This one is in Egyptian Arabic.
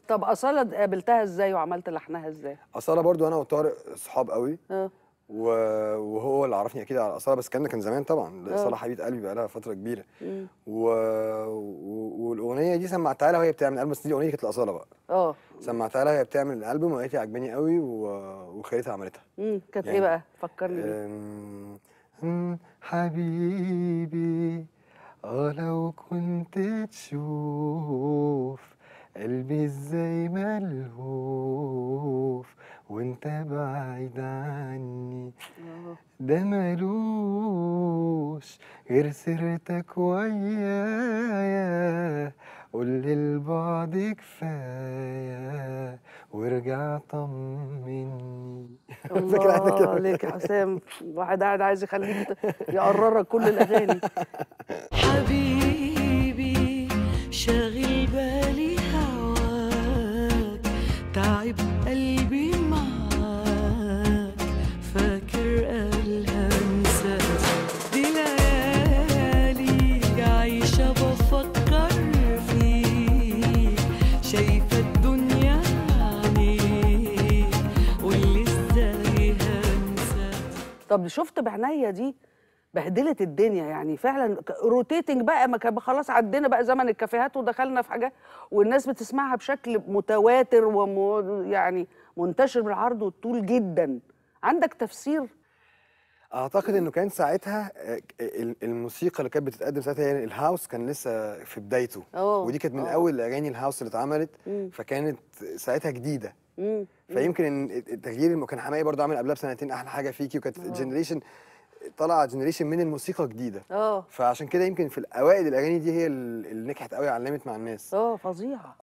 طب اصاله قابلتها ازاي وعملت لحنها ازاي اصاله برضو انا وطارق صحاب قوي اه و- وهو اللي عرفني اكيد على اصاله بس الكلام ده كان زمان طبعا آه. اصاله حبيبه قلبي بقى لها فتره كبيره مم. و... و... والاغنيه دي سمعتها لها وهي بتعمل الالبوم بس دي الاغنيه دي كانت لاصاله بقى اه سمعتها لها وهي بتعمل الالبوم وقالت لي عجباني قوي و... وخليتها عملتها مم. كانت ايه يعني- بقى فكرني بيه أم... أم، حبيبي اه لو كنت تشوف قلبي ازاي ملهوف وانت بعيد عني آه. ده ملوش غير سيرتك ويايا قول لي البعد كفايه وارجع طمني فاكر حاجة الله كده؟ عليك يا حسام واحد قاعد عايز يخليك ت- يقررك كل الاغاني حبيبي شاغل بالي هواك تعب قلبي معاك فاكر قالها انساك دي ليالي عايشة بفكر فيك شايفة الدنيا عليك قولي ازاي هنساك طب شفت بعناية دي بهدلت الدنيا يعني فعلا روتيتنج بقى ما كان خلاص عدينا بقى زمن الكافيهات ودخلنا في حاجات والناس بتسمعها بشكل متواتر وم يعني منتشر بالعرض والطول جدا عندك تفسير اعتقد انه كان ساعتها آه، ال- الموسيقى اللي كانت بتتقدم ساعتها يعني الهاوس كان لسه في بدايته اه ودي كانت من آه. اول الاغاني الهاوس اللي اتعملت مم. فكانت ساعتها جديده مم. فيمكن ان التغيير اللي كان حماقي برضه عامل قبلها بسنتين احلى حاجه فيكي وكانت آه. جنريشن طلع جنريشن من الموسيقى جديده اه فعشان كده يمكن في الاوائل الاغاني دي هي ال- اللي نجحت قوي علمت مع الناس اه فظيعه